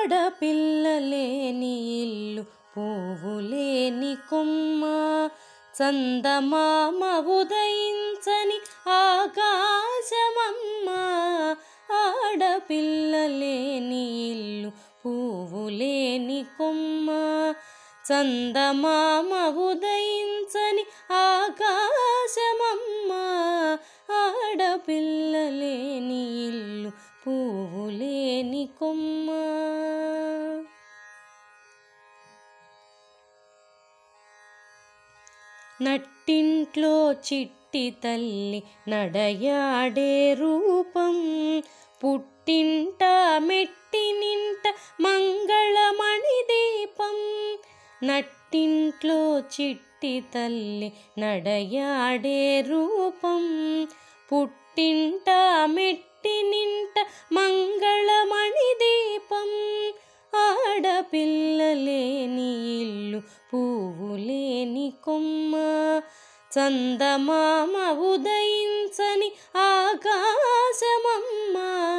ఆడపిల్లలేని ఇల్లు పువ్వులేని కొమ్మ చందమామ ఉదయించని ఆకాశమమ్మ ఆడపిల్లలేని ఇల్లు పువ్వులేని కొమ్మ చందమామ ఉదయించని ఆకాశమమ్మ ఆడపిల్లలేని ఇల్లు పువ్వులేని కొమ్మ నట్టింట్లో చిట్టి తల్లి నడయాడే రూపం పుట్టింట మెట్టినింట మంగళమణి దీపం నట్టింట్లో చిట్టి తల్లి నడయాడే రూపం పుట్టింట మెట్టినింట మంగళమణి దీపం ఆడపిల్లలేని ఇల్లు పువ్వులేని కొమ్మ చందమామ ఉదయించని ఆకాశమమ్మ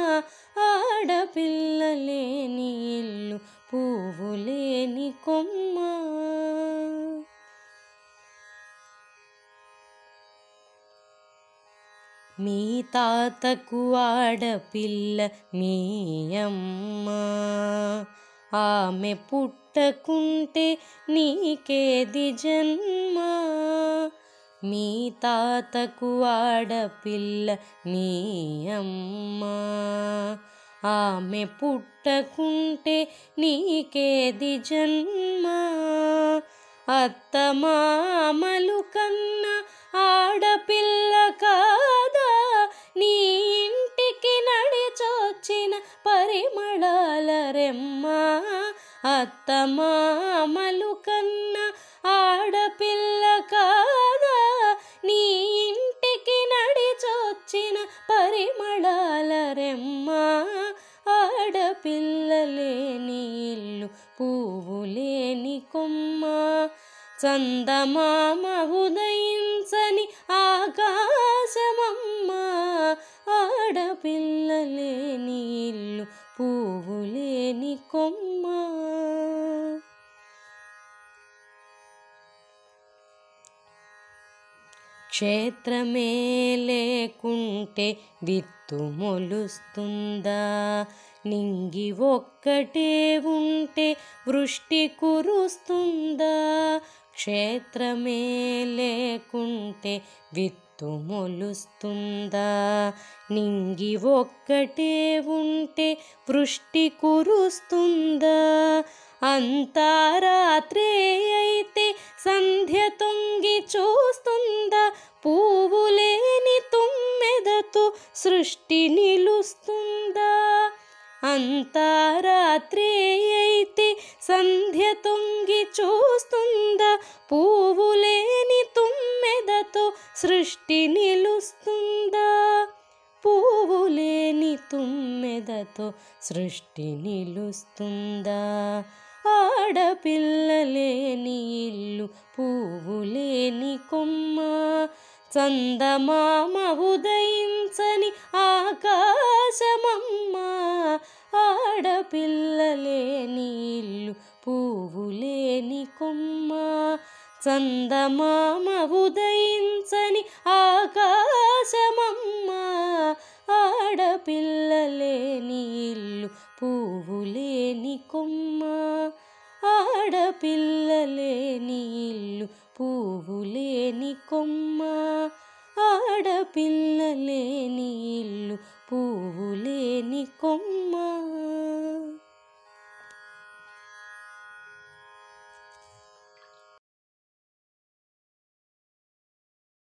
ఆడపిల్లలేని ఇల్లు పువ్వులేని కొమ్మ మీ తాతకు ఆడపిల్ల మీ అమ్మ ఆమె పుట్టకుంటే నీకేది జన్మ మీ తాతకు ఆడపిల్ల నీ అమ్మ ఆమె పుట్టకుంటే నీకేది జన్మ అత్తమామలు కన్నా ఆడపిల్ల కాదా నీ ఇంటికి నడిచొచ్చిన పరిమళాల రెమ్మ అత్తమామలు కన్నా ఆడపిల్ల కాదా నీ ఇంటికి నడిచొచ్చిన పరిమళాల రెమ్మ ఆడపిల్లలేని ఇల్లు పువ్వులేని కొమ్మ చందమామ ఉదయించని ఆకాశమమ్మ ఆడపిల్లలేని ఇల్లు పువ్వులేని కొమ్మ క్షేత్రమే లేకుంటే విత్తు మొలుస్తుందా నింగి ఒక్కటే ఉంటే వృష్టి కురుస్తుందా క్షేత్రమే లేకుంటే విత్తు మొలుస్తుందా నింగి ఒక్కటే ఉంటే వృష్టి కురుస్తుందా అంతా రాత్రే అయితే సంధ్య తొంగి చూస్తుందా పువ్వులేని తుమ్మెదతో సృష్టి నిలుస్తుందా అంతా రాత్రి అయితే సంధ్య తొంగి చూస్తుందా పువ్వులేని తుమ్మెదతో సృష్టి నిలుస్తుందా పువ్వులేని తుమ్మెదతో సృష్టి నిలుస్తుందా ఆడపిల్లలేని ఇల్లు పువ్వులేని కొమ్మ చందమామ ఉదయించని ఆకాశమమ్మ ఆడపిల్లలేని ఇల్లు పువ్వులేని కొమ్మ చందమామ ఉదయించని ఆకాశమమ్మ ఆడపిల్లలేని ఇల్లు పువ్వులేని కొమ్మ ఆడపిల్లలే